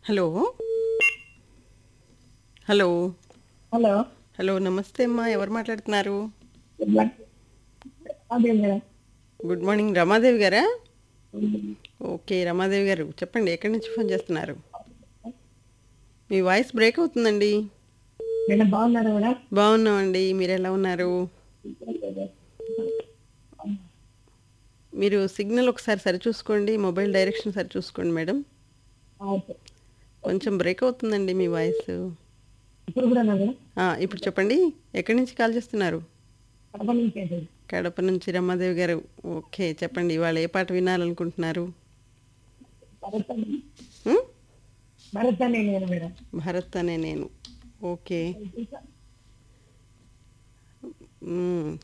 Hello hello hello hello నమస్తే అమ్మా ఎవరు మాట్లాడుతున్నారు అదే మేడం గుడ్ మార్నింగ్ రమాదేవి గారా ఓకే రమాదేవి గారు చెప్పండి ఎక్కడి నుంచి ఫోన్ చేస్తున్నారు మీ వాయిస్ బ్రేక్ అవుతుందండి మేడం బాగున్నారా మేడం బాగున్నామండి మీరు ఎలా ఉన్నారు మీరు సిగ్నల్ ఒకసారి సరి చూసుకోండి మొబైల్ డైరెక్షన్ సరి చూసుకోండి మేడం ఓకే. కొంచెం బ్రేక్ అవుతుందండి మీ వాయిస్ ఇప్పుడు కూడా మేడం ఆ, ఇప్పుడు చెప్పండి ఎక్కడి నుంచి కాల్ చేస్తున్నారు కడప నుంచి అయితే. కడప నుంచి రమాదేవి గారు ఓకే చెప్పండి ఇవాళ ఏ పాట వినాలనుకుంటున్నారు భరత్ అని ఉం? భరత్ అని నేను మేడం భరత్ అనే నేను ఓకే మ్మ్.